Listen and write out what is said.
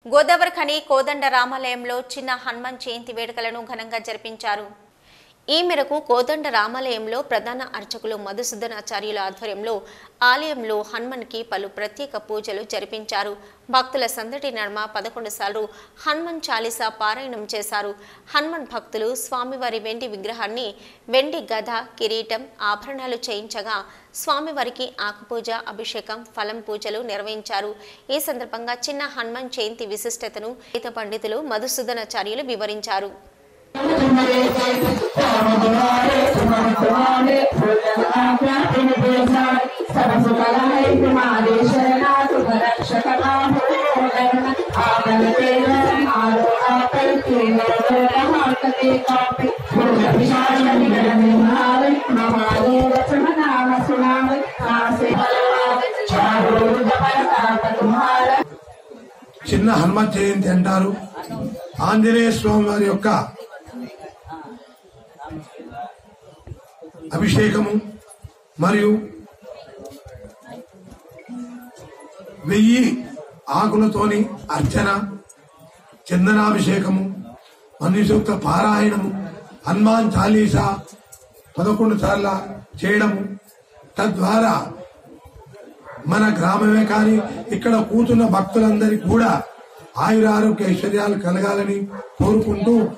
గోదావరి ఖని కోదండ రామాలయంలో చిన్న హనుమాన్ జయంతి వేడుకలను ఘనంగా జరిపించారు ఈ మేరకు కోదండ రామాలయంలో ప్రధాన అర్చకులు మధుసూదనాచార్యుల ఆధ్వర్యంలో ఆలయంలో హనుమన్కి పలు ప్రత్యేక పూజలు జరిపించారు భక్తుల సందడి నడుమ పదకొండు సార్లు హనుమన్ చాలీసా పారాయణం చేశారు హనుమన్ భక్తులు స్వామివారి వెండి విగ్రహాన్ని వెండి గద కిరీటం ఆభరణాలు చేయించగా స్వామివారికి ఆకుపూజ అభిషేకం ఫలం పూజలు నిర్వహించారు ఈ సందర్భంగా చిన్న హనుమాన్ జయంతి విశిష్టతను వేద పండితులు మధుసూదనాచార్యులు వివరించారు तुम्हारा చిన్న హనుమత్ జయంతి అంటారు ఆంజనేయ స్వామి వారి యొక్క అభిషేకము మరియు వెయ్యి ఆకులతోని అర్చన చందనాభిషేకము మన్యుసూక్త పారాయణము హనుమాన్ చాలీసా పదకొండు సార్ల చేయడము తద్వారా మన గ్రామమే కానీ ఇక్కడ కూతున్న భక్తులందరికీ కూడా ఆయురారోగ్య ఐశ్వర్యాలు కలగాలని కోరుకుంటూ